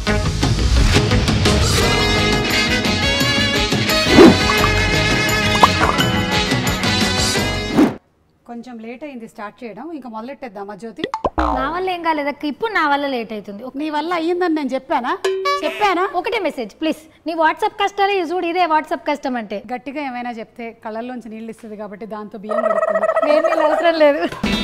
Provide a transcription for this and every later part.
కొంచెం లేట్ అయింది స్టార్ట్ చేయడం ఇంకా మొదలెట్టేద్దామా జ్యోతి నా వల్ల ఏం కాలేదు అక్క ఇప్పుడు నా వల్ల లేట్ అవుతుంది ఒక- నీ వల్ల అయ్యిందని నేను చెప్పానా చెప్పానా ఒకటే మెసేజ్ ప్లీజ్ నీ వాట్సాప్ కష్టాలే ఇది చూడు ఇదే వాట్సాప్ కష్టం అంటే గట్టిగా ఏమైనా చెప్తే కళ్ళల్లోంచి నీళ్ళు ఇస్తుంది కాబట్టి దాంతో బియ్యం కడుక్కున్నా వేరే నీళ్ళు అవసరం లేదు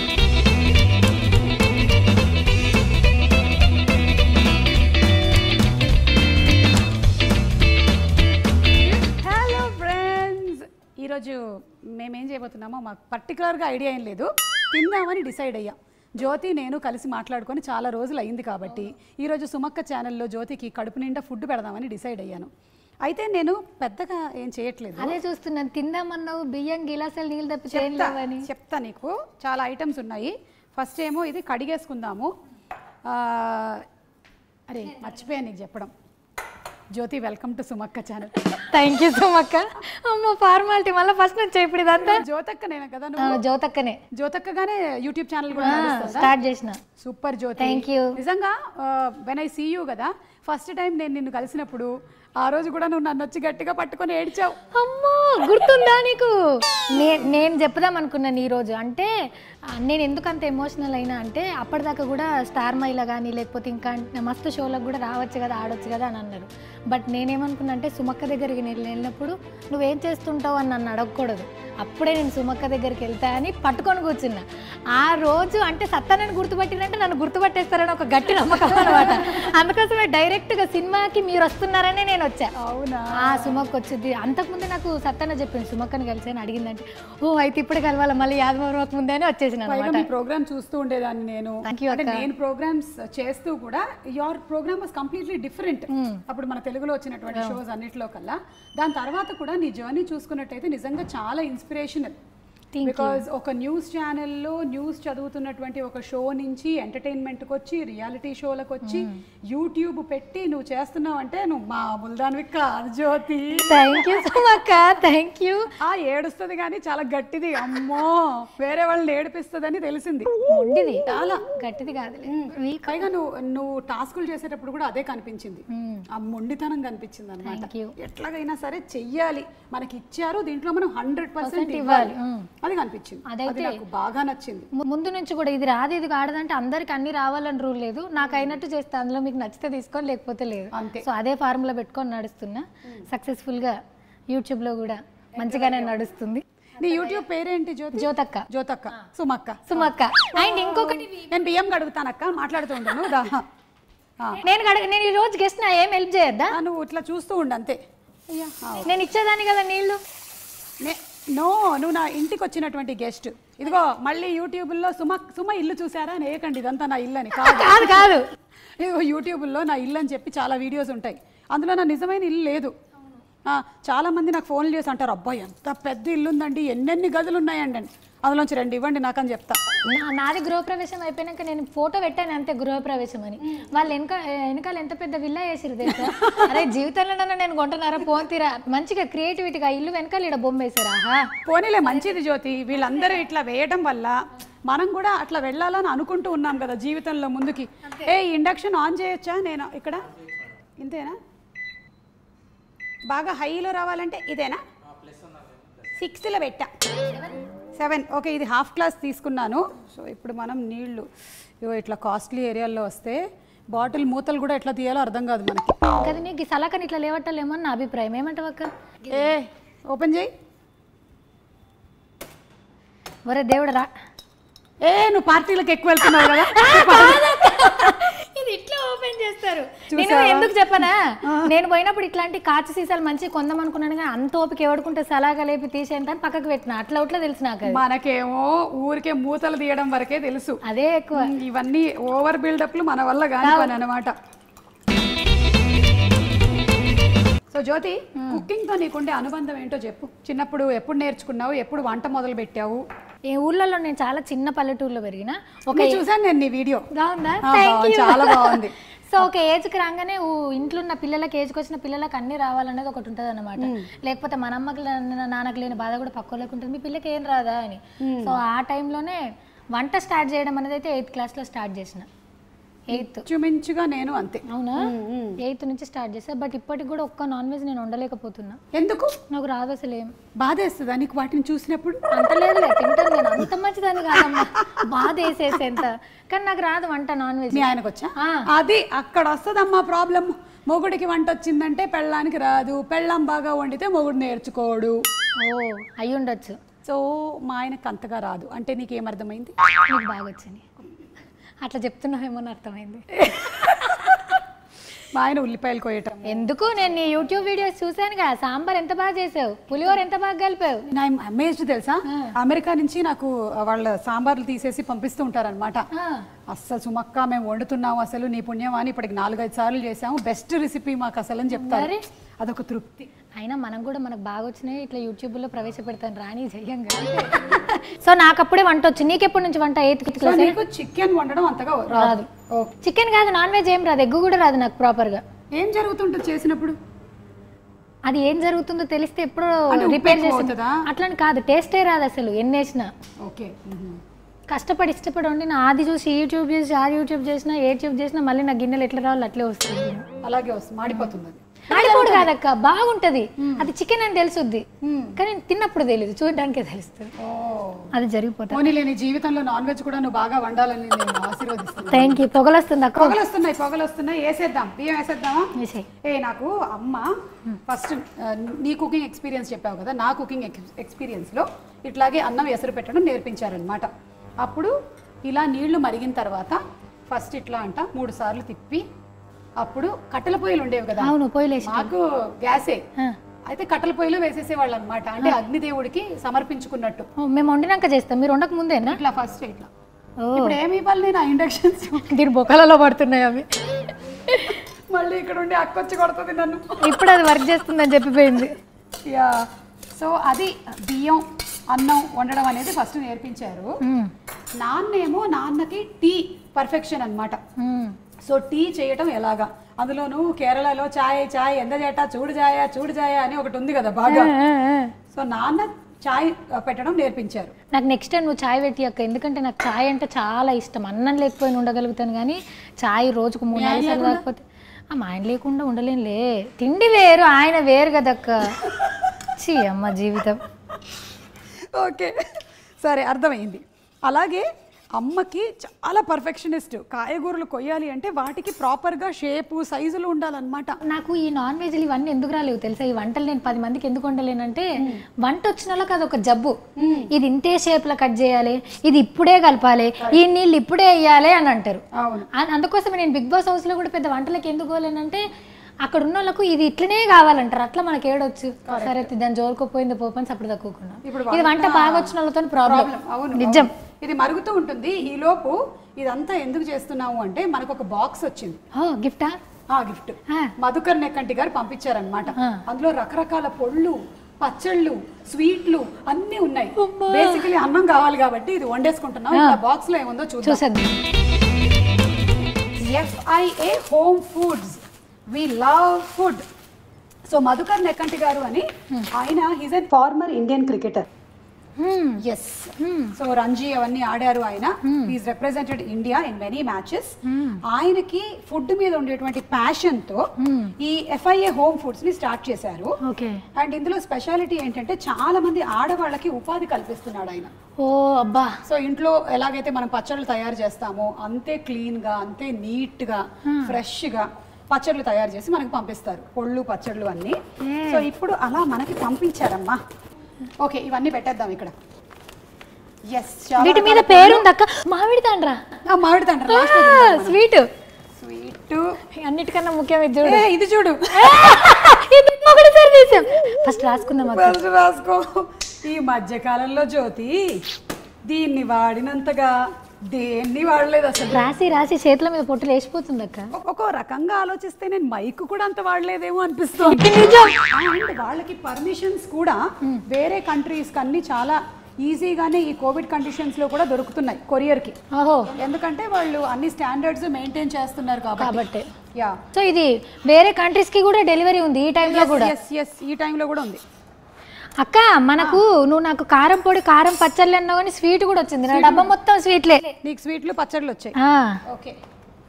హలో ఫ్రెండ్స్ ఈరోజు మేమేం చేయబోతున్నామో మాకు పర్టికులర్గా ఐడియా ఏం లేదు తిందామని డిసైడ్ అయ్యాం జ్యోతి నేను కలిసి మాట్లాడుకొని చాలా రోజులు అయింది కాబట్టి ఈరోజు సుమక్క ఛానల్లో జ్యోతికి కడుపు నిండా ఫుడ్ పెడదామని డిసైడ్ అయ్యాను అయితే నేను పెద్దగా ఏం చేయట్లేదు అదే చూస్తున్నాను తిందామన్నావు బియ్యం గిలాసాలు నీళ్ళు తప్పితే ఏం చెప్తా లేవని చెప్తా నీకు చాలా ఐటమ్స్ ఉన్నాయి ఫస్ట్ ఏమో ఇది కడిగేసుకుందాము ఆ, అరే మర్చిపోయాను నీకు చెప్పడం Jyothi welcome to Sumakka channel thank you so much అమ్మ ఫార్మాలిటీ మళ్ళీ ఫస్ట్ నుంచి ఇప్పుడు ఇదంతా జ్యోతక్క నేను కదా ఆ, నువ్వు జ్యోతక్కనే జ్యోతక్కగానే యూట్యూబ్ ఛానల్ కూడా నడుస్తుందా? స్టార్ట్ చేసిన సూపర్ జ్యోతి Thank you. నిజంగా వెన్ ఐ సీ యూ కదా ఫస్ట్ టైం నేను నిన్ను కలిసినప్పుడు ఆ రోజు కూడా నువ్వు నన్ను వచ్చి గట్టిగా పట్టుకొని ఏడ్చావు అమ్మో గుర్తుందా నీకు నే- నేను చెప్పుదాం అనుకున్నాను ఈ రోజు అంటే ఆ, నేను ఎందుకు అంత ఎమోషనల్ అయినా అంటే అప్పటిదాకా కూడా స్టార్ మైలా కానీ లేకపోతే ఇంకా మస్తు షోలకు కూడా రావచ్చు కదా ఆడొచ్చు కదా అని అన్నారు బట్ నేనేమనుకున్నా అంటే సుమక్క దగ్గరికి నేను వెళ్ళినప్పుడు నువ్వేం చేస్తుంటావు అని నన్ను అడగకూడదు అప్పుడే నేను సుమక్క దగ్గరికి వెళ్తా అని పట్టుకొని కూర్చున్నా ఆ రోజు అంటే సత్తా నన్ను గుర్తుపట్టినంటే నన్ను గుర్తుపట్టేస్తారని ఒక గట్టి నమ్మకం అనమాట అందుకోసమే డైరెక్ట్గా సినిమాకి మీరు వస్తున్నారనే నేను వచ్చా అవునా ఆ సుమక్ వచ్చింది అంతకుముందే నాకు సత్తన్న చెప్పింది సుమక్కని కలిసి అని అడిగిందంటే ఓ అయితే ఇప్పుడు కలవాలి మళ్ళీ యాదవరం ముందే అని వచ్చేసిన పైగా అనమాట మీ ప్రోగ్రామ్ చూస్తూ ఉండేదాన్ని నేను Thank you, అంటే అక్క. నేను ప్రోగ్రామ్స్ చేస్తూ కూడా your program was completely different అప్పుడు మన తెలుగులో వచ్చినటువంటి షోస్ అన్నిటిలో కల్లా దాని తర్వాత కూడా నీ జర్నీ చూసుకున్నట్టయితే నిజంగా చాలా ఇన్స్పిరేషనల్ Thank you. బికాజ్ ఒక న్యూస్ ఛానల్లో న్యూస్ చదువుతున్నటువంటి ఒక షో నుంచి ఎంటర్టైన్మెంట్కి వచ్చి రియాలిటీ షోలకు వచ్చి యూట్యూబ్ పెట్టి నువ్వు చేస్తున్నావు అంటే నువ్వు మా బుల్దాన్వి కాదు Jyothi thank you Sumakka thank you ఆ ఏడుస్తుంది కానీ చాలా గట్టిది అమ్మో వేరే వాళ్ళని ఏడిపిస్తుందని తెలిసింది ఉండిది చాలా గట్టిది కాదులే వీక్ పైగా నువ్వు నువ్వు టాస్కులు చేసేటప్పుడు కూడా అదే కనిపించింది ఆ మొండితనం కనిపించింది అనమాట Thank you. ఎట్లాగైనా సరే చెయ్యాలి మనకి ఇచ్చారు దీంట్లో మనం హండ్రెడ్ పర్సెంట్ ఇవ్వాలి. ఇవ్వాలి Mm. అది కనిపించింది అది అదైతే- నాకు బాగా నచ్చింది ము- ముందు నుంచి కూడా ఇది రాదు ఇది కాడదంటే అందరికి అన్ని రావాలని రూల్ లేదు నాకు అయినట్టు చేస్తే అందులో మీకు నచ్చితే తీసుకొని లేకపోతే లేదు అంతే. సో అదే ఫార్ములా పెట్టుకొని నడుస్తున్నా సక్సెస్ఫుల్ గా యూట్యూబ్ లో కూడా మంచిగానే నడుస్తుంది నీ యూట్యూబ్ పేరేంటి జ్యోతి జ్యోతక్క జ్యోతక్క సుమక్క సుమక్క అండ్ ఇంకొకటి నేను బియ్యం కడుగుతానక్క మాట్లాడుతూ ఉండను దా. ఆ. నేను గడ- నేను ఈ రోజు గెస్ట్ నా ఏం హెల్ప్ చేయొద్దా ఆ, నువ్వు ఇట్లా చూస్తూ ఉండు అంతే నేను ఇచ్చేదాన్ని కదా నీళ్ళు నే- నో నువ్వు నా ఇంటికి వచ్చినటువంటి గెస్ట్ ఇదిగో మళ్ళీ యూట్యూబ్లో సుమ సుమ ఇల్లు చూసారా అని ఏకండి ఇదంతా నా ఇల్లు అని కాదు కాదు కాదు ఇదిగో యూట్యూబ్లో నా ఇల్లు అని చెప్పి చాలా వీడియోస్ ఉంటాయి అందులో నా నిజమైన ఇల్లు లేదు ఆ, చాలా మంది నాకు ఫోన్లు చేసి అంటారు అబ్బాయి ఎంత పెద్ద ఇల్లు ఉందండి ఎన్నెన్ని గదులు ఉన్నాయండి అని అందులోంచి రెండు ఇవ్వండి నాకని చెప్తా నా నాది గృహప్రవేశం అయిపోయినాక నేను ఫోటో పెట్టాను అంతే గృహప్రవేశం అని వాళ్ళు వెనక వెనకాల ఎంత పెద్ద విల్లా వేసిరు తెలుసా అరే జీవితంలో నేను కొంటున్నారా పోన్ తీరా మంచిగా క్రియేటివిటీగా ఇల్లు వెనకాల ఇక్కడ బొమ్మ వేసారా ఆహా. పోనీలే మంచిది జ్యోతి వీళ్ళందరూ ఇట్లా వేయడం వల్ల మనం కూడా అట్లా వెళ్ళాలని అనుకుంటూ ఉన్నాం కదా జీవితంలో ముందుకి ఏ ఇండక్షన్ ఆన్ చేయొచ్చా నేను ఇక్కడ ఇంతేనా బాగా హైలో రావాలంటే ఇదేనా సిక్స్త్లో పెట్టా సెవెన్ ఓకే ఇది హాఫ్ క్లాస్ తీసుకున్నాను సో ఇప్పుడు మనం నీళ్లు ఇగో ఇట్లా కాస్ట్లీ ఏరియాల్లో వస్తే బాటిల్ మూతలు కూడా ఎట్లా తీయాలో అర్థం కాదు మనకి కదా నీకు ఈ సలకని ఇట్లా లేవట్టాలేమో అని నా అభిప్రాయం ఏమంటావు అక్క ఏ ఓపెన్ చేయి ఒరే దేవుడు రా ఏ నువ్వు పార్టీలకు ఎక్కువ వెళ్తున్నావు కదా ఇది ఇట్లా ఓపెన్ చేస్తారు నేను చూసావా? ఎందుకు చెప్పనా నేను పోయినప్పుడు ఇట్లాంటి కాచి సీసాలు మంచి కొందాం అనుకున్నాను కానీ అంత ఓపిక ఎవడుకుంటే సలాగా లేపి తీసేంత అని పక్కకు పెట్టిన అట్లా అట్లా తెలుసు నాకు అది. మనకేమో ఊరికే మూతలు తీయడం వరకే తెలుసు అదే ఎక్కువ ఉమ్, ఇవన్నీ ఓవర్ బిల్డప్లు మన వల్ల కాని పని అనమాట సో జ్యోతి కుకింగ్ తో నీకుండే అనుబంధం ఏంటో చెప్పు చిన్నప్పుడు ఎప్పుడు నేర్చుకున్నావు ఎప్పుడు వంట మొదలు పెట్టావు ఈ ఊళ్ళలో నేను చాలా చిన్న పల్లెటూరులో పెరిగిన ఒక నేను చూసాను నేను నీ వీడియో బాగుందా ఆ, Thank బాగుంది, you. చాలా బాగుంది. సో ఒక ఏజ్కి రాగానే ఊ- ఇంట్లో ఉన్న పిల్లలకి ఏజ్కి వచ్చిన పిల్లలకి అన్ని రావాలనేది ఒకటి ఉంటుంది అనమాట లేకపోతే మన అమ్మకి లే- నాన్నకి లేని బాధ కూడా పక్క వాళ్ళకి ఉంటుంది మీ పిల్లకి ఏం రాదా అని సో ఆ టైంలోనే వంట స్టార్ట్ చేయడం అనేది అయితే ఎయిత్ క్లాస్లో స్టార్ట్ చేసిన ఎయిత్ చుమించుగా నేను అంతే అవునా ఎయిత్ నుంచి స్టార్ట్ చేసా బట్ ఇప్పటికి కూడా ఒక్క నాన్ వెజ్ నేను వండలేకపోతున్నా ఎందుకు నాకు రాదు అసలు ఏం బాధేస్తుందా నీకు వాటిని చూసినప్పుడు అంత లేదులే తింటాను నేను అంత మంచిదాన్ని కాదమ్మా బాధ వేసేసేంత కానీ నాకు రాదు వంట నాన్ వెజ్ మీ ఆయనకు వచ్చా ఆ. అది అక్కడ వస్తుందమ్మా ప్రాబ్లం మొగుడికి వంట వచ్చిందంటే పెళ్ళానికి రాదు పెళ్ళాం బాగా వండితే మొగుడు నేర్చుకోడు ఓ అయి ఉండొచ్చు సో మా ఆయనకు అంతగా రాదు అంటే నీకేమర్థమైంది నీకు బాగా వచ్చింది అట్లా చెప్తున్నావేమో అని అర్థమైంది మా ఆయన ఉల్లిపాయలు కోయటం ఎందుకు నేను నీ యూట్యూబ్ వీడియోస్ చూశాను కదా సాంబార్ ఎంత బాగా చేసావు పులిహోర ఎంత బాగా కలిపావు నా అమేజ్డ్ తెలుసా అమెరికా నుంచి నాకు వాళ్ళ సాంబార్లు తీసేసి పంపిస్తూ ఉంటారనమాట ఆ, అస్సలు సుమక్క మేము వండుతున్నాము అసలు నీ పుణ్యం అని ఇప్పటికి నాలుగైదు సార్లు చేసాము బెస్ట్ రెసిపీ మాకు అసలు అని చెప్తారు మరి? అదొక తృప్తి అయినా మనం కూడా మనకు బాగా వచ్చినాయి ఇట్లా యూట్యూబ్లో ప్రవేశపెడతాను రాని చెయ్యంగా సో నాకు అప్పుడే వంట వచ్చు నీకెప్పటి నుంచి వంట ఎయిత్ సో క్లాస్ నీకు చికెన్ వండడం అంతగా రాదు ఓకే చికెన్ కాదు నాన్ వెజ్ ఏం రాదు ఎగ్గు కూడా రాదు నాకు ప్రాపర్గా ఏం జరుగుతుంటుంది చేసినప్పుడు అది ఏం జరుగుతుందో తెలిస్తే ఎప్పుడో అంటే ఉప్పు రిపేర్ ఎక్కువ చేసి అవుతుందా? అట్లని కాదు టేస్టే రాదు అసలు ఎన్ని వేసినా ఓకే కష్టపడి ఇష్టపడి వండి నా ఆది చూసి యూట్యూబ్ చూసి ఆ యూట్యూబ్ చేసినా ఏ ట్యూబ్ చేసినా మళ్ళీ నా గిన్నెలు ఎట్లా రావాలి అట్లే వస్తుంది అలాగే వస్తుంది మాడిపోతుంది అది ఆడిపోడు కాదక్క బాగుంటది అది చికెన్ అని తెలుసుద్ది కానీ తిన్నప్పుడు తెలియదు చూడడానికే తెలుస్తుంది ఓ అది జరిగిపోతుంది పోనీలే నీ జీవితంలో నాన్ వెజ్ కూడా నువ్వు బాగా వండాలని నేను ఆశీర్వదిస్తున్నాను థ్యాంక్ యూ పొగలొస్తుంది అక్క పొగలు వస్తున్నాయి పొగలు వస్తున్నాయి వేసేద్దాం బియ్యం వేసేద్దామా వేసేయ్. ఏ నాకు అమ్మ ఫస్ట్ నీ కుకింగ్ ఎక్స్పీరియన్స్ చెప్పావు కదా నా కుకింగ్ ఎక్స్పీరియన్స్లో ఇట్లాగే అన్నం ఎసరు పెట్టడం నేర్పించారనమాట అప్పుడు ఇలా నీళ్లు మరిగిన తర్వాత ఫస్ట్ ఇట్లా అంట మూడు సార్లు తిప్పి అప్పుడు కట్టెల పొయ్యిలు ఉండేవి కదా అవును పోయిలేసి మాకు గ్యాసే అయితే కట్టెల పొయ్యిలో వేసేసేవాళ్ళు అనమాట అంటే అగ్నిదేవుడికి సమర్పించుకున్నట్టు మేము వండినాక చేస్తాం మీరు వండక ముందేనా ఇట్లా ఫస్ట్ ఇట్లా ఓ ఇప్పుడు ఏమి ఇవ్వాలి నేను ఆ ఇండక్షన్స్ దీని బొక్కలలో పడుతున్నాయి అవి మళ్ళీ ఇక్కడ ఉండి అక్కొచ్చి కొడుతుంది నన్ను ఇప్పుడు అది వర్క్ చేస్తుందని చెప్పిపోయింది యా సో అది బియ్యం అన్నం వండడం అనేది ఫస్ట్ నేర్పించారు మ్మ్. నాన్నేమో నాన్నకి టీ పర్ఫెక్షన్ అన్నమాట మ్మ్. సో టీ చేయటం ఎలాగా అందులోను కేరళలో చాయ్ చాయ్ ఎంత చేట చూడు చాయ చూడు చాయ అని ఒకటి ఉంది కదా బాగా ఆ, ఆ. సో నాన్న చాయ్ పెట్టడం నేర్పించారు నాకు నెక్స్ట్ టైం నువ్వు చాయ్ పెట్టి అక్క ఎందుకంటే నాకు చాయ్ అంటే చాలా ఇష్టం అన్నం లేకపోయినా ఉండగలుగుతాను కానీ చాయ్ రోజుకు మూడు నాలుగు సార్లు కాకపోతే ఆ, మా ఆయన లేకుండా ఉండలేనులే తిండి వేరు ఆయన వేరు కదక్క చీ అమ్మ జీవితం ఓకే సరే అర్థమైంది అలాగే అమ్మకి చాలా పర్ఫెక్షనిస్ట్ కాయగూరలు కొయ్యాలి అంటే వాటికి ప్రాపర్గా షేపు సైజులు ఉండాలన్నమాట నాకు ఈ నాన్ వెజ్లు ఇవన్నీ ఎందుకు రాలేవు తెలుసా ఈ వంటలు నేను పది మందికి ఎందుకు వండలేనంటే వంట వచ్చిన వాళ్ళకి అదొక జబ్బు ఇది ఇంతే షేప్లో కట్ చేయాలి ఇది ఇప్పుడే కలపాలి ఈ నీళ్ళు ఇప్పుడే వేయాలి అని అంటారు అవును అ- అందుకోసమే నేను బిగ్ బాస్ హౌస్ లో కూడా పెద్ద వంటలకి ఎందుకు పోలేనంటే అక్కడ ఉన్న వాళ్ళకు ఇది ఇట్లనే కావాలంటారు అట్లా మనకి ఏడొచ్చు సరే తి- దాని జోలుకోపోయింది పోపని అప్పుడు తక్కువకున్నా ఇప్పుడు ఇది వంట బాగా వచ్చిన వాళ్ళతో ప్రాబ్లం ప్రాబ్లం అవును నిజం అవును. ఇది మరుగుతూ ఉంటుంది ఈ లోపు ఇదంతా ఎందుకు చేస్తున్నాము అంటే మనకు ఒక బాక్స్ వచ్చింది ఓ గిఫ్టా ఆ గిఫ్ట్ మధుకర్ నెక్కంటి గారు పంపించారనమాట అందులో రకరకాల పొళ్ళు పచ్చళ్ళు స్వీట్లు అన్నీ ఉన్నాయి బేసికలీ అన్నం కావాలి కాబట్టి ఇది వండేసుకుంటున్నాం బాక్స్ లో ఏముందో చూద్దాం చూసేద్దాం FIA home foods we love food so Madhukar Nekkanti garu అని ఆయన he's an former Indian cricketer Hmm. Yes so Ranji అవన్నీ ఆడారు ఆయన is represented India in many matches ఆయనకి ఫుడ్ మీద ఉండేటువంటి ప్యాషన్ తో ఈ ఎఫ్ఐఏ హోమ్ ఫుడ్స్ ని స్టార్ట్ చేశారు ఓకే అండ్ ఇందులో స్పెషాలిటీ ఏంటంటే చాలా మంది ఆడవాళ్ళకి ఉపాధి కల్పిస్తున్నాడు ఆయన ఓ అబ్బా సో ఇంట్లో ఎలాగైతే మనం పచ్చళ్ళు తయారు చేస్తామో అంతే క్లీన్ గా అంతే నీట్ గా ఫ్రెష్ గా పచ్చళ్ళు తయారు చేసి మనకి పంపిస్తారు పొళ్ళు పచ్చళ్ళు అన్ని సో ఇప్పుడు అలా మనకి పంపించారమ్మా ఓకే ఇవన్నీ పెట్టేద్దాం ఇక్కడ ఎస్ వీటి మీద పేరుంది అక్క మామిడి తాండ్రా మామిడి తండ్రి స్వీట్ స్వీట్ అన్నిటికన్నా ముఖ్యం ఇది చూడు ఇది చూడు ఇది ఒకటిసారి తీసాం ఫస్ట్ రాసుకుందాం అక్క ఫస్ట్ రాసుకో ఈ మధ్య కాలంలో జ్యోతి దీన్ని వాడినంతగా దేన్ని వాడలేదు అసలు రాసి రాసి చేతుల మీద పొట్టు లేచిపోతుంది అక్క ఒక్కో రకంగా ఆలోచిస్తే నేను మైక్ కూడా అంత వాడలేదేమో అనిపిస్తుంది అండ్ వాళ్ళకి పర్మిషన్స్ కూడా వేరే కంట్రీస్ కన్నీ చాలా ఈజీగానే ఈ కోవిడ్ కండిషన్స్ లో కూడా దొరుకుతున్నాయి కొరియర్ కి ఓహో ఎందుకంటే వాళ్ళు అన్ని స్టాండర్డ్స్ మెయింటైన్ చేస్తున్నారు కాబట్టి కాబట్టి యా సో ఇది వేరే కంట్రీస్ కి కూడా డెలివరీ ఉంది ఈ టైంలో కూడా ఎస్ ఎస్ ఈ టైంలో కూడా ఉంది అక్క మనకు నువ్వు నాకు కారం పొడి కారం పచ్చళ్ళు అన్నావు కానీ స్వీట్ కూడా వచ్చింది నా డబ్బా మొత్తం స్వీట్లే నీకు స్వీట్లు పచ్చళ్ళు వచ్చాయి ఆ, ఓకే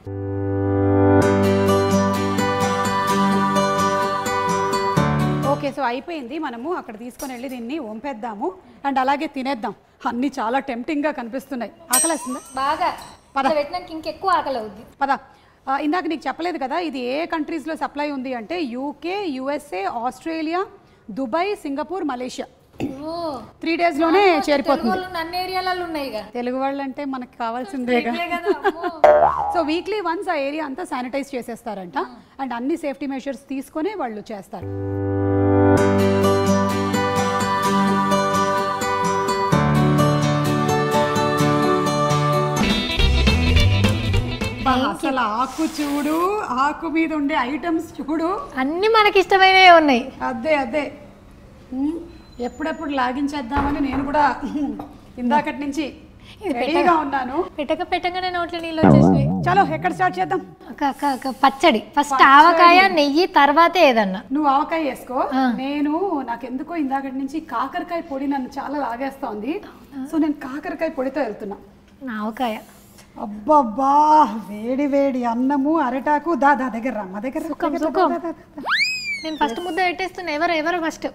ఓకే సో అయిపోయింది మనము అక్కడ తీసుకొని వెళ్ళి దీన్ని వంపేద్దాము అండ్ అలాగే తినేద్దాం అన్నీ చాలా టెంప్టింగ్గా కనిపిస్తున్నాయి ఆకలేస్తుందా బాగా పద పెట్టినాక ఇంకెక్కువ ఆకలి అవుద్ది పద ఆ, ఇందాక నీకు చెప్పలేదు కదా ఇది ఏ కంట్రీస్లో సప్లై ఉంది అంటే UK USA Australia Dubai Singapore Malaysia ఓ త్రీ డేస్లోనే చేరిపోతుంది తెలుగు వాళ్ళు అన్ని ఏరియాలలో ఉన్నాయి ఇక తెలుగు వాళ్ళు అంటే మనకి కావాల్సిందేగా ఇదే కదా అమ్మో. సో వీక్లీ వన్స్ ఆ ఏరియా అంతా శానిటైజ్ చేసేస్తారంట అండ్ అన్ని సేఫ్టీ మెషర్స్ తీసుకొని వాళ్ళు చేస్తారు బా, అసలు ఆకు చూడు ఆకు మీద ఉండే ఐటమ్స్ చూడు అన్ని మనకి ఇష్టమైనవే ఉన్నాయి అదే అదే ఉమ్, ఎప్పుడెప్పుడు లాగించేద్దామని నేను కూడా ఇందాకటి నుంచి రెడీగా ఉన్నాను పెట్టక పెట్టగానే నోట్లో నీళ్ళు వచ్చేసినాయి చలో ఎక్కడ స్టార్ట్ చేద్దాం ఒక- ఒక- ఒక పచ్చడి ఫస్ట్ ఆవకాయ నెయ్యి తర్వాతే ఏదన్నా నువ్వు ఆవకాయ వేసుకో నేను నాకెందుకో ఇందాకటి నుంచి కాకరకాయ పొడి నన్ను చాలా లాగేస్తోంది సో నేను కాకరకాయ పొడితో వెళ్తున్నా నా ఆవకాయ అబ్బబ్బా వేడి వేడి అన్నము అరటాకు దా దా దగ్గర రా మా దగ్గర రా, సుఖం, దగ్గర రా, సుఖం. దా, దా, దా, దా. నేను ఫస్ట్ ముద్ద పెట్టేస్తున్నా ఎవరు ఎవరు ఫస్ట్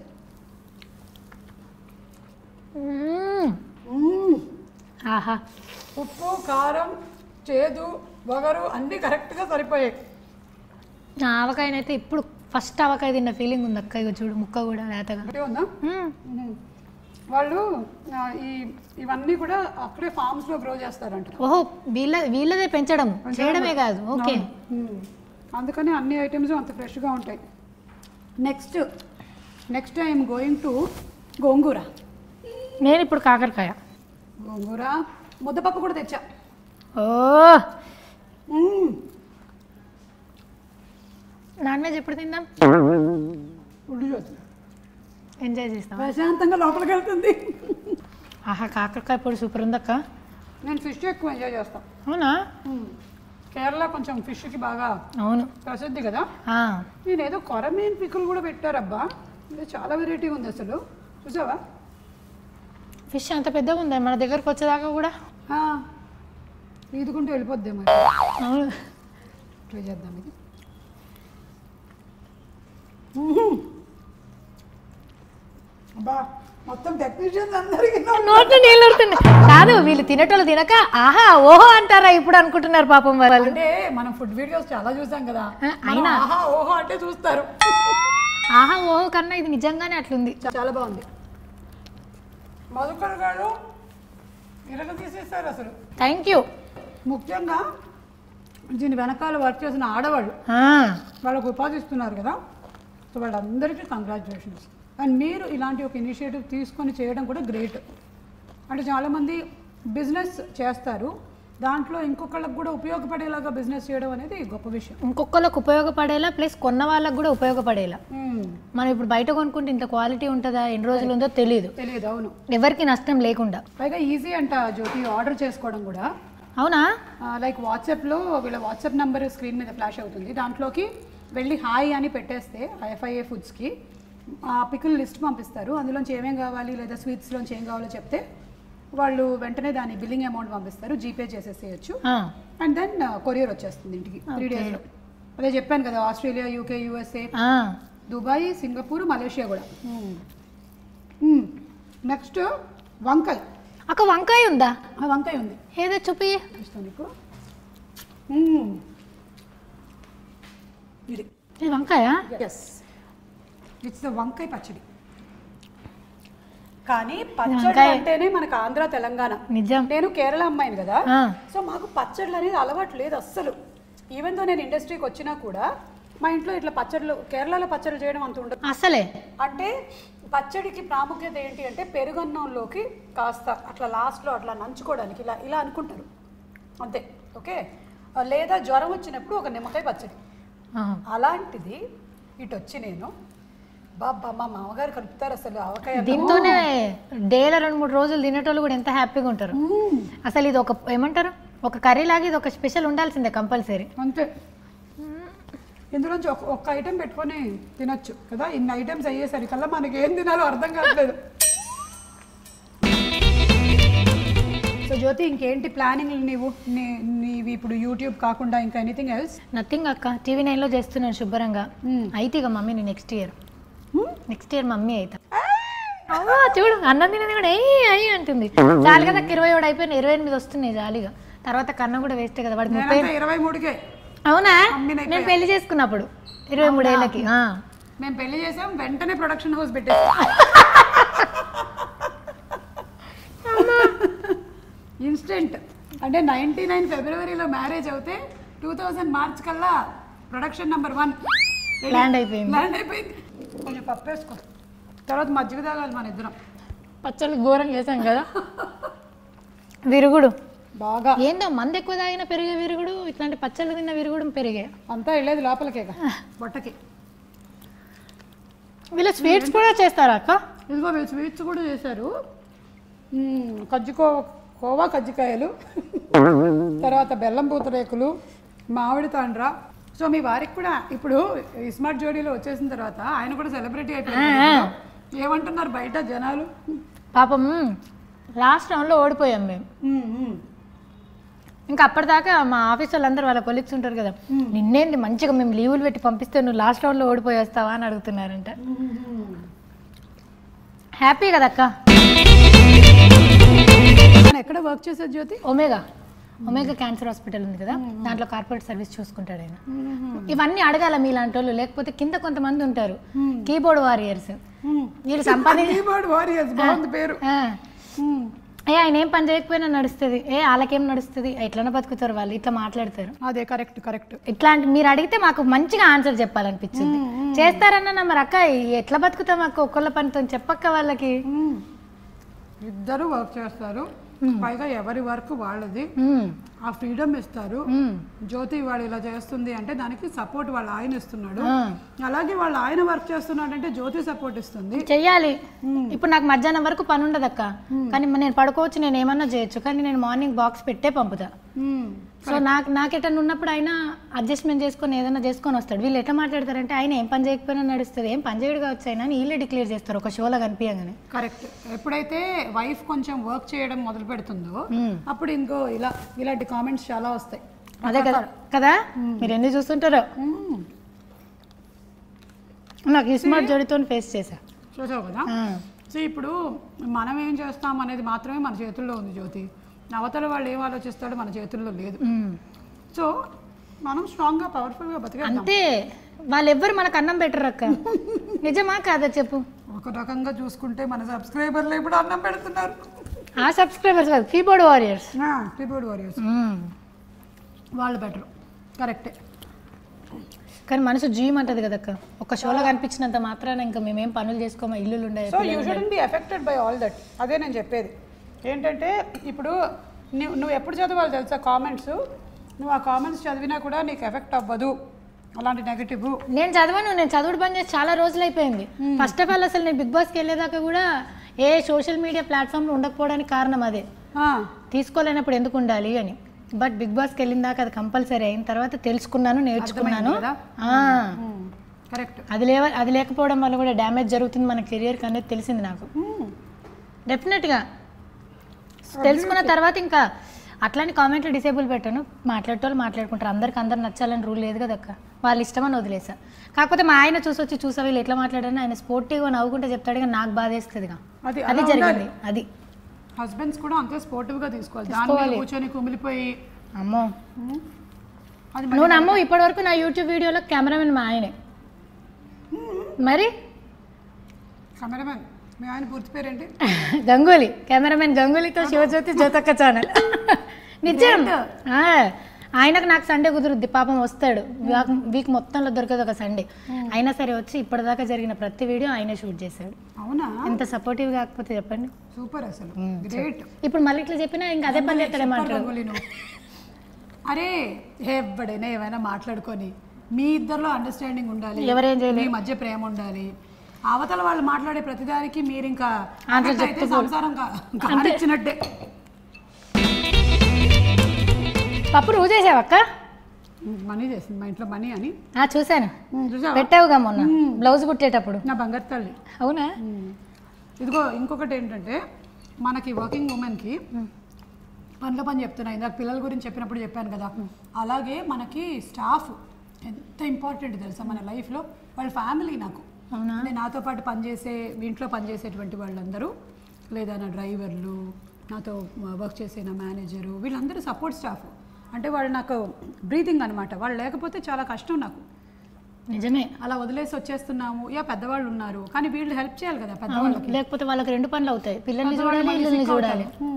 మ్మ్. ఆహా ఉప్పు కారం చేదు వగరు అన్నీ కరెక్ట్గా సరిపోయాయి నా ఆవకాయనైతే ఇప్పుడు ఫస్ట్ ఆవకాయ తిన్న ఫీలింగ్ ఉంది అక్క ఇగో చూడు ముక్క కూడా లేతగా ఒకటే ఉందా మ్మ్. మ్మ్. వాళ్ళు ఆ, ఈ ఇవన్నీ కూడా అక్కడే ఫార్మ్స్ లో గ్రో చేస్తారంట ఓహో వీళ్ళ వీళ్ళదే పెంచడం చేయడమే కాదు ఓకే మ్మ్. అందుకని అన్ని ఐటమ్స్ అంత ఫ్రెష్గా ఉంటాయి next next I'm going to gongura నేను ఇప్పుడు కాకరకాయ గోంగూర ముద్దపప్పు కూడా తెచ్చా ఓ మ్మ్. నాన్ వెజ్ ఎప్పుడు తిందాం ఉల్లిగడ్డ. ఎంజాయ్ చేస్తాం ప్రశాంతంగా లోపలికి వెళ్తుంది ఆహా కాకరకాయ పొడి సూపర్ ఉందక్క నేను ఫిష్ ఎక్కువ ఎంజాయ్ చేస్తాను అవునా కేరళ కొంచెం ఫిష్కి బాగా అవును ప్రసిద్ధి కదా ఆ, నేను ఏదో కొరమీన్ పిక్కులు కూడా పెట్టారబ్బా ఇది చాలా వెరైటీ ఉంది అసలు చూసావా ఫిష్ అంత పెద్దగా ఉందా మన దగ్గరకు వచ్చేదాకా కూడా ఆ, ఈదుకుంటూ వెళ్ళిపోద్దేమో అవును ట్రై చేద్దాం ఇది అబ్బా మొత్తం టెక్నీషియన్స్ అందరికీ నోట్లో నీళ్ళు ఊరుతున్నాయి కాదు వీళ్ళు తినేటోళ్ళు తినక ఆహా ఓహో అంటారా ఇప్పుడు అనుకుంటున్నారు పాపం వాళ్ళు అంటే మనం ఫుడ్ వీడియోస్ చాలా చూసాం కదా ఆ, మనం అయినా? ఆహా ఓహో అంటే చూస్తారు ఆహా ఓహో కన్నా ఇది నిజంగానే అట్లుంది చా- చాలా బాగుంది మధుకర్ గారు ఇరగ తీసేస్తారు అసలు థ్యాంక్ యూ ముఖ్యంగా దీని వెనకాల వర్క్ చేసిన ఆడవాళ్ళు వాళ్ళకు ఉపాధి ఇస్తున్నారు కదా సో వాళ్ళందరికీ కంగ్రాచులేషన్స్ అండ్ మీరు ఇలాంటి ఒక ఇనిషియేటివ్ తీసుకొని చేయడం కూడా గ్రేట్ అంటే చాలామంది బిజినెస్ చేస్తారు దాంట్లో ఇంకొకళ్ళకి కూడా ఉపయోగపడేలాగా బిజినెస్ చేయడం అనేది గొప్ప విషయం ఇంకొకళ్ళకి ఉపయోగపడేలా ప్లస్ కొన్న వాళ్ళకి కూడా ఉపయోగపడేలా మ్మ్. మనం ఇప్పుడు బయట కొనుక్కుంటే ఇంత క్వాలిటీ ఉంటుందా ఎన్ని రోజులు ఉందో తెలియదు తెలియదు అవును ఎవరికి నష్టం లేకుండా పైగా ఈజీ అంట జ్యోతి ఆర్డర్ చేసుకోవడం కూడా అవునా లైక్ వాట్సాప్లో వీళ్ళ వాట్సాప్ నెంబర్ స్క్రీన్ మీద ఫ్లాష్ అవుతుంది దాంట్లోకి వెళ్ళి హాయ్ అని పెట్టేస్తే ఐఎఫ్ఐఏ ఫుడ్స్కి ఆ పికుల్ లిస్ట్ పంపిస్తారు అందులోంచి ఏమేం కావాలి లేదా స్వీట్స్లోంచి ఏం కావాలో చెప్తే వాళ్ళు వెంటనే దాని బిల్లింగ్ అమౌంట్ పంపిస్తారు జీపే చేసేసేయచ్చు ఆ, అండ్ దెన్ కొరియర్ వచ్చేస్తుంది ఇంటికి త్రీ డేస్లో అదే చెప్పాను కదా ఆస్ట్రేలియా యూకే యూఎస్ఏ ఆ. దుబాయ్ సింగపూర్ మలేషియా కూడా నెక్స్ట్ వంకాయ అక్క వంకాయ ఉందా ఆ వంకాయ ఉంది ఏదో చూపి చూస్తాను ఇప్పుడు మ్మ్. ఇది ఇది వంకాయ ఎస్ ఇట్స్ ద వంకాయ పచ్చడి కానీ పచ్చడి వంకాయ. అంటేనే మనకు ఆంధ్ర తెలంగాణ నిజం నేను కేరళ అమ్మాయిని కదా ఆ, సో మాకు పచ్చళ్ళు అనేది అలవాటు లేదు అస్సలు ఈవెన్ తో నేను ఇండస్ట్రీకి వచ్చినా కూడా మా ఇంట్లో ఇట్లా పచ్చళ్ళు కేరళలో పచ్చళ్ళు చేయడం అంత ఉండదు అసలే అంటే పచ్చడికి ప్రాముఖ్యత ఏంటి అంటే పెరుగన్నంలోకి కాస్త అట్లా లాస్ట్లో అట్లా నంచుకోవడానికి ఇలా ఇలా అనుకుంటారు అంతే ఓకే ఆ, లేదా జ్వరం వచ్చినప్పుడు ఒక నిమ్మకాయ పచ్చడి ఆ. అలాంటిది ఇటు వచ్చి నేను బాబా మా మామగారు కలుపుతారు అసలు ఆవకాయ అన్నము. దీంతోనే డేలో రెండు మూడు రోజులు తినేటోళ్ళు కూడా ఎంత హ్యాపీగా ఉంటారు మ్మ్. అసలు ఇది ఒక ఏమంటారు ఒక కర్రీ లాగా ఇది ఒక స్పెషల్ ఉండాల్సిందే కంపల్సరీ అంతే ఇందులోంచి ఒక ఒక్క ఐటెం పెట్టుకొని తినొచ్చు కదా ఇన్ని ఐటమ్స్ అయ్యేసరికల్లా మనకి ఏం తినాలో అర్థం కావట్లేదు సో జ్యోతి ఇంకేంటి ప్లానింగ్ నీవు నీ- నీవి ఇప్పుడు యూట్యూబ్ కాకుండా ఇంకా ఎనీథింగ్ ఎల్స్ నథింగ్ అక్క టీవీ నైన్లో చేస్తున్నాను శుభ్రంగా అయితే ఇక మమ్మీ నేను next year next year mummy అవుతా అవ్వా చూడు అన్నం తినేది కూడా ఏ అయ్యి అంటుంది చాలు కదా ఇరవై ఏడు అయిపోయిన ఇరవై ఎనిమిది వస్తున్నాయి జాలీగా తర్వాత కన్న కూడా వేస్తే కదా వాడికి ముప్పై నేనంతా ఇరవై మూడుకే అవునా అమ్మిన నేను పెళ్లి చేసుకున్నప్పుడు ఇరవై మూడేళ్ళకి ఆ. మేము పెళ్లి చేసాం వెంటనే ప్రొడక్షన్ హౌస్ పెట్టేసాం ఇన్స్టెంట్ అంటే నైంటీ నైన్ ఫిబ్రవరిలో మ్యారేజ్ అవుతే టూ థౌజండ్ మార్చ్ కల్లా ప్రొడక్షన్ నెంబర్ వన్ Land అయిపోయింది. ల్యాండ్ అయిపోయింది కొంచెం పప్పు వేసుకో తర్వాత మజ్జిగ తాగాలి మన ఇద్దరం పచ్చళ్ళు ఘోరం చేశాం కదా విరుగుడు బాగా ఏందో మంది ఎక్కువ తాగిన పెరిగే విరుగుడు ఇట్లాంటి పచ్చళ్ళు తిన్న విరుగుడు పెరిగే అంతా వెళ్ళేది లోపలికేగా బొట్టకి వీళ్ళు స్వీట్స్ కూడా చేస్తారా అక్క ఇదిగో వీళ్ళు స్వీట్స్ కూడా చేశారు మ్మ్, కజ్జికో కోవా కజ్జికాయలు తర్వాత బెల్లం పూతరేకులు మామిడి తాండ్ర సో మీ వారికి కూడా ఇప్పుడు ఈ స్మార్ట్ జోడీలో వచ్చేసిన తర్వాత ఆయన కూడా సెలబ్రిటీ అయిపోయారు ఏమంటున్నారు బయట జనాలు పాపం లాస్ట్ రౌండ్లో ఓడిపోయాం మేము మ్మ్, మ్మ్. ఇంకా అప్పటిదాకా మా ఆఫీస్ వాళ్ళందరూ వాళ్ళ కొలీగ్స్ ఉంటారు కదా నిన్నేంది మంచిగా మేము లీవులు పెట్టి పంపిస్తే నువ్వు లాస్ట్ రౌండ్లో ఓడిపోయి వస్తావా అని అడుగుతున్నారంట హ్యాపీ కదా అక్క ఆయన ఎక్కడ వర్క్ చేసేది Jyothi Omega Omega cancer hospital ఉంది కదా దాంట్లో కార్పొరేట్ సర్వీస్ చూసుకుంటాడు ఆయన ఇవన్నీ అడగాల మీలాంటి వాళ్ళు లేకపోతే కింద కొంతమంది ఉంటారు కీబోర్డ్ వారియర్స్ వీళ్ళు సంపాది కీబోర్డ్ వారియర్స్ బాగుంది పేరు ఆ. మ్మ్. ఏ ఆయన ఏం పని చేయకపోయినా నడుస్తుంది ఏ వాళ్ళకేం నడుస్తుంది ఎట్లనో బతుకుతారు వాళ్ళు ఇట్లా మాట్లాడతారు అదే కరెక్ట్ కరెక్ట్ ఇట్లాంటి మీరు అడిగితే మాకు మంచిగా ఆన్సర్ చెప్పాలనిపించింది చేస్తారన్న మరి అక్క ఎట్లా బతుకుతాం అక్క ఒక్కళ్ళ పనితో చెప్పక్క వాళ్ళకి ఇద్దరు వర్క్ చేస్తారు పైగా ఎవరి వర్క్ వాళ్ళది మ్మ్. ఆ ఫ్రీడమ్ ఇస్తారు మ్మ్. జ్యోతి వాడు ఇలా చేస్తుంది అంటే దానికి సపోర్ట్ వాళ్ళ ఆయన ఇస్తున్నాడు ఆ. అలాగే వాళ్ళ ఆయన వర్క్ చేస్తున్నాడు అంటే జ్యోతి సపోర్ట్ ఇస్తుంది చెయ్యాలి ఇప్పుడు నాకు మధ్యాహ్నం వరకు పని ఉండదు అక్క కానీ మ- నేను పడుకోవచ్చు నేను ఏమన్నా చేయొచ్చు కానీ నేను మార్నింగ్ బాక్స్ పెట్టే పంపుతా మ్మ్. సో నాకు నాకు ఎటన్నా ఉన్నప్పుడు ఆయన అడ్జస్ట్మెంట్ చేసుకొని ఏదైనా చేసుకొని వస్తాడు వీళ్ళు ఎట్లా మాట్లాడతారంటే ఆయన ఏం పని చేయకపోయినా నడుస్తుంది ఏం పని చేయడు కావచ్చు ఆయన అని వీళ్ళే డిక్లేర్ చేస్తారు ఒక షోలో కనిపించగానే కరెక్ట్ ఎప్పుడైతే వైఫ్ కొంచెం వర్క్ చేయడం మొదలు పెడుతుందో మ్మ్. అప్పుడు ఇంకో ఇలా ఇలాంటి కామెంట్స్ చాలా వస్తాయి అదే కదా కదా మీరు ఎన్ని చూస్తుంటారో మ్మ్. నాకు ఈ స్మార్ట్ జోడితో ఫేస్ చేశా చూసావు కదా ఆ. సో ఇప్పుడు మనం ఏం చేస్తాం అనేది మాత్రమే మన చేతుల్లో ఉంది జ్యోతి అవతల వాళ్ళు ఏం ఆలోచిస్తాడో మన చేతుల్లో లేదు మ్మ్. సో మనం స్ట్రాంగ్గా పవర్ఫుల్గా బతికేద్దాం అంతే వాళ్ళెవ్వరు మనకు అన్నం పెట్టరు అక్క నిజమా కాదా చెప్పు ఒక రకంగా చూసుకుంటే మన సబ్స్క్రైబర్లు ఇప్పుడు అన్నం పెడుతున్నారు ఆ సబ్స్క్రైబర్స్ కాదు కీబోర్డ్ వారియర్స్ కీబోర్డ్ వారియర్స్ వాళ్ళు బెటర్ కరెక్టే కానీ మనసు జీమ్ అంటది కదక్క ఒక షోలో కనిపించినంత మాత్రాన ఇంకా మేమేం పనులు చేసుకోమా ఇల్లులు ఉండే so you shouldn't be affected by all that అదే నేను చెప్పేది ఏంటంటే ఇప్పుడు నువ్వు నువ్వు ఎప్పుడు చదవాలి తెలుసా కామెంట్స్ నువ్వు ఆ కామెంట్స్ చదివినా కూడా నీకు ఎఫెక్ట్ అవ్వదు అలాంటి నెగటివ్ నేను చదవను నేను చదువుడు బంద్ చేసి చాలా రోజులు అయిపోయింది ఫస్ట్ ఆఫ్ ఆల్ అసలు నేను బిగ్ బాస్కి వెళ్ళేదాకా కూడా ఏ సోషల్ మీడియా ప్లాట్ఫామ్లో ఉండకపోవడానికి కారణం అదే తీసుకోలేనప్పుడు ఎందుకు ఉండాలి అని బట్ బిగ్ బాస్కి వెళ్ళిన దాకా అది కంపల్సరీ అయిన తర్వాత తెలుసుకున్నాను నేర్చుకున్నాను కదా? ఆ, కరెక్ట్ అది లేవ అది లేకపోవడం వల్ల కూడా డ్యామేజ్ జరుగుతుంది మన కెరియర్కి అనేది తెలిసింది నాకు డెఫినెట్గా తెలుసుకున్న తర్వాత ఇంకా అట్లాంటి కామెంట్లు డిసేబుల్ పెట్టాను మాట్లాడేటోళ్ళు మాట్లాడుకుంటారు అందరికి అందరు నచ్చాలని రూల్ లేదు కదా అక్క వాళ్ళ ఇష్టమని వదిలేసా కాకపోతే మా ఆయన చూసి వచ్చి చూసా వీళ్ళు ఎట్లా మాట్లాడారని ఆయన స్పోర్టివ్గా నవ్వుకుంటే చెప్తాడు కానీ నాకు బాధేస్తుందిగా అది అది జరిగింది అది హస్బెండ్స్ కూడా అంతే స్పోర్టివ్గా తీసుకోవాలి దాని మీద కూర్చొని కుమిలిపోయి అమ్మో ఉమ్, అది నువ్వు నమ్ము ఇప్పటివరకు నా యూట్యూబ్ వీడియోలో కెమెరామెన్ మా ఆయనే మరి కెమెరామెన్ మీ ఆయన పూర్తి పేరేంటి గంగూలీ కెమెరామెన్ గంగూలీతో శివజ్యోతి జ్యోతక్క ఛానల్ నిజం ఆ, ఆయనకు నాకు సండే కుదురుద్ది పాపం వస్తాడు వీక్ వీక్ మొత్తంలో దొరకదు ఒక సండే అయినా సరే వచ్చి ఇప్పటిదాకా జరిగిన ప్రతి వీడియో ఆయనే షూట్ చేశాడు అవునా ఎంత సపోర్టివ్ కాకపోతే చెప్పండి సూపర్ అసలు గ్రేట్ ఇప్పుడు మళ్ళీ ఇట్లా చెప్పినా ఇంకా అదే పని చేస్తాడేమంటాడు గంగూలీ నువ్వు అరే ఎవడైనా ఏమైనా మాట్లాడుకొని మీ ఇద్దరిలో అండర్స్టాండింగ్ ఉండాలి ఎవరేం చేయలేదు మీ మధ్య ప్రేమ ఉండాలి అవతల వాళ్ళు మాట్లాడే ప్రతిదానికి మీరు ఇంకా Answer affect అయితే సంసారం కా- కానిచ్చినట్టే పప్పు నువ్వు చేసావక్క మనీ చేసింది మా ఇంట్లో మనీ అని ఆ, చూశాను ఉమ్, చూసావా పెట్టావుగా మొన్న బ్లౌజ్ కుట్టేటప్పుడు నా బంగారు తల్లి అవునా ఇదిగో ఇంకొకటి ఏంటంటే మనకి వర్కింగ్ ఉమెన్కి పనిలో పని చెప్తున్నా ఇందాక పిల్లల గురించి చెప్పినప్పుడు చెప్పాను కదా అలాగే మనకి స్టాఫ్ ఎంత ఇంపార్టెంట్ తెలుసా మన లైఫ్లో వాళ్ళ ఫ్యామిలీ నాకు అవునా అంటే నాతో పాటు పనిచేసే ఇంట్లో పనిచేసేటువంటి వాళ్ళందరూ లేదా నా డ్రైవర్లు నాతో వర్క్ చేసే నా మేనేజరు వీళ్ళందరూ సపోర్ట్ స్టాఫ్ అంటే వాళ్ళు నాకు బ్రీతింగ్ అనమాట వాళ్ళు లేకపోతే చాలా కష్టం నాకు నిజమే అలా వదిలేసి వచ్చేస్తున్నాము యా పెద్దవాళ్ళు ఉన్నారు కానీ వీళ్ళు హెల్ప్ చేయాలి కదా అవును పెద్దవాళ్ళకి లేకపోతే వాళ్ళకి రెండు పనులు అవుతాయి పిల్లల్ని పెద్దవాళ్ళు చూడాలి మనకి ఇల్లుని sick చూడాలి అవుతారు.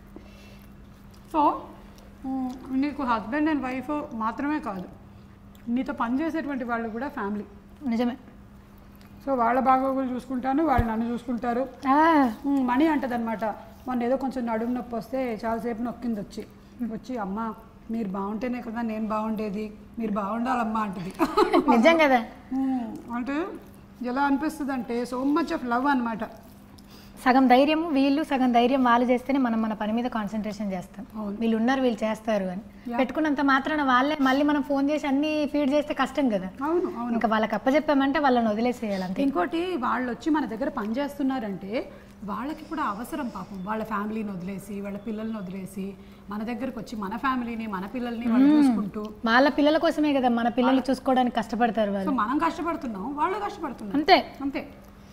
సో మ్, నీకు హస్బెండ్ అండ్ వైఫ్ మాత్రమే కాదు నీతో పనిచేసేటువంటి వాళ్ళు కూడా ఫ్యామిలీ నిజమే సో వాళ్ళ బాగోగులు చూసుకుంటాను వాళ్ళు నన్ను చూసుకుంటారు ఆ, మ్, మణి అంటది అనమాట మొన్న ఏదో కొంచెం నడుము నొప్పి వస్తే చాలాసేపు నొక్కింది వచ్చి వచ్చి అమ్మ మీరు బాగుంటేనే కదా నేను బాగుండేది మీరు బాగుండాలమ్మా అంటది నిజం కదా మ్, అంటే ఎలా అనిపిస్తుంది అంటే సో మచ్ ఆఫ్ లవ్ అనమాట సగం ధైర్యము వీళ్ళు సగం ధైర్యం వాళ్ళు చేస్తేనే మనం మన పని మీద కాన్సన్ట్రేషన్ చేస్తాం అవును. వీళ్ళు ఉన్నారు వీళ్ళు చేస్తారు అని పెట్టుకున్నంత మాత్రాన వాళ్ళే మళ్ళీ మనం ఫోన్ చేసి అన్ని ఫీడ్ చేస్తే కష్టం కదా అవును అవును ఇంకా వాళ్ళకి అప్పచెప్పామంటే వాళ్ళని వదిలేసేయాలి అంతే ఇంకోటి వాళ్ళు వచ్చి మన దగ్గర పని చేస్తున్నారంటే వాళ్ళకి కూడా అవసరం పాపం వాళ్ళ ఫ్యామిలీని వదిలేసి వాళ్ళ పిల్లల్ని వదిలేసి మన దగ్గరకు వచ్చి మన ఫ్యామిలీని మన పిల్లల్ని వాళ్ళు చూసుకుంటూ వాళ్ళ పిల్లల కోసమే కదా మన పిల్లలు చూసుకోవడానికి కష్టపడతారు వాళ్ళు సో మనం కష్టపడుతున్నాం వాళ్ళు కష్టపడుతున్నారు అంతే అంతే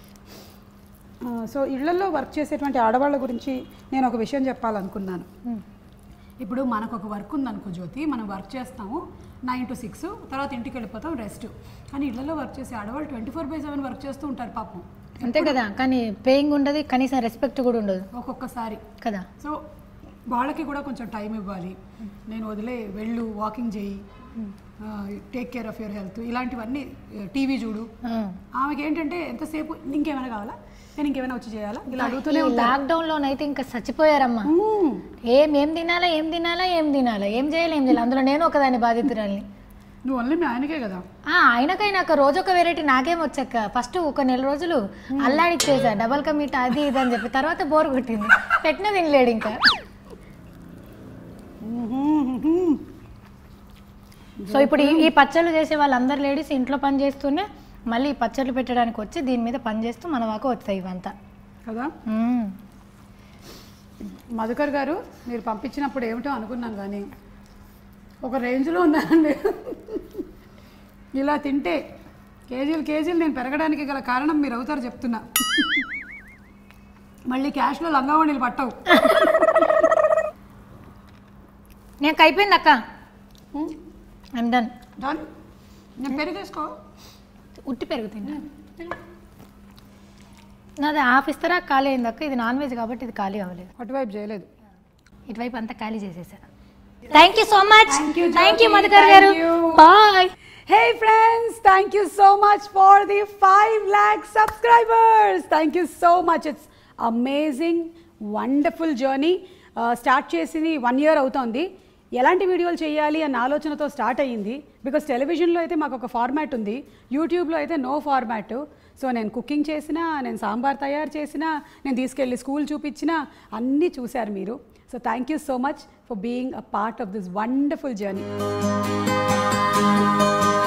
ఆ, సో ఇళ్లలో వర్క్ చేసేటువంటి ఆడవాళ్ళ గురించి నేను ఒక విషయం చెప్పాలనుకున్నాను ఇప్పుడు మనకు ఒక వర్క్ ఉందనుకో జ్యోతి మనం వర్క్ చేస్తాము నైన్ టు సిక్స్ తర్వాత ఇంటికి వెళ్ళిపోతాం రెస్ట్ కానీ ఇళ్లలో వర్క్ చేసే ఆడవాళ్ళు twenty four by seven work చేస్తూ ఉంటారు పాపం అంతే కదా కానీ పేయింగ్ ఉండదు కనీసం రెస్పెక్ట్ కూడా ఉండదు ఒక్కొక్కసారి కదా సో వాళ్ళకి కూడా కొంచెం టైం ఇవ్వాలి నేను వదిలే వెళ్ళు వాకింగ్ చేయి take care of your health ఇలాంటివన్నీ టీవీ చూడు ఆ. ఆమెకి ఏంటంటే ఎంతసేపు ఇంకేమైనా కావాలా నేను ఇంకేమైనా వచ్చి చేయాలా ఇలా ఈ అడుగుతూనే లాక్డౌన్ లోనైతే ఇంకా చచ్చిపోయారమ్మా మ్మ్. ఏం ఏం తినాలా ఏం తినాలా ఏం తినాలా ఏం చేయాలి ఏం చేయాలి అందులో నేను ఒకదాన్ని బాధితురాల్ని నువ్వు ఓన్లీ మీ ఆయనకే కదా ఆ, ఆయనకైనా ఒక రోజు ఒక వెరైటీ నాకేం వచ్చాక ఫస్ట్ ఒక నెల రోజులు అల్లాడిచ్చేసా డబల్ కమీట అది ఇది అని చెప్పి తర్వాత బోర్ కొట్టింది పెట్టిన తినలేడు ఇంకా సో ఇప్పుడు ఈ- ఈ పచ్చళ్ళు చేసే వాళ్ళందరు లేడీస్ ఇంట్లో పని చేస్తూనే మళ్ళీ ఈ పచ్చళ్ళు పెట్టడానికి వచ్చి దీని మీద పని చేస్తూ మన వాకు వస్తాయి ఇవంతా కదా మ్మ్. మధుకర్ గారు మీరు పంపించినప్పుడు ఏమిటో అనుకున్నాం కానీ ఒక రేంజ్లో ఉన్నానండి ఇలా తింటే కేజీలు కేజీలు నేను పెరగడానికి గల కారణం మీరు అవుతారు చెప్తున్నా మళ్ళీ క్యాష్లో లంగావణీలు పట్టవు నాకు అయిపోయింది అక్క ఐమ్ డన్ డన్ నేను పెరిగేసుకో ఉట్టి పెరుగుతుంది నాది హాఫ్ ఇస్తారా ఖాళీ అయింది అక్క ఇది నాన్ వెజ్ కాబట్టి ఇది ఖాళీ అవ్వలేదు అటువైపు చేయలేదు ఇటువైపు అంతా ఖాళీ చేసేసా thank you so much Thank you, thank you Jyoti. Madhukar Thank garu you. Bye Hey friends, thank you so much for the 5 lakh subscribers. Thank you so much. It's amazing, wonderful journey. Start చేసింది one year అవుతోంది ఎలాంటి వీడియోలు చేయాలి అన్న ఆలోచనతో start అయ్యింది because టెలివిజన్లో అయితే మాకు ఒక ఫార్మాట్ ఉంది యూట్యూబ్లో అయితే నో ఫార్మాట్ సో నేను కుకింగ్ చేసినా నేను సాంబార్ తయారు చేసినా నేను తీసుకెళ్ళి స్కూల్ చూపించినా అన్నీ చూశారు మీరు so thank you so much for being a part of this wonderful journey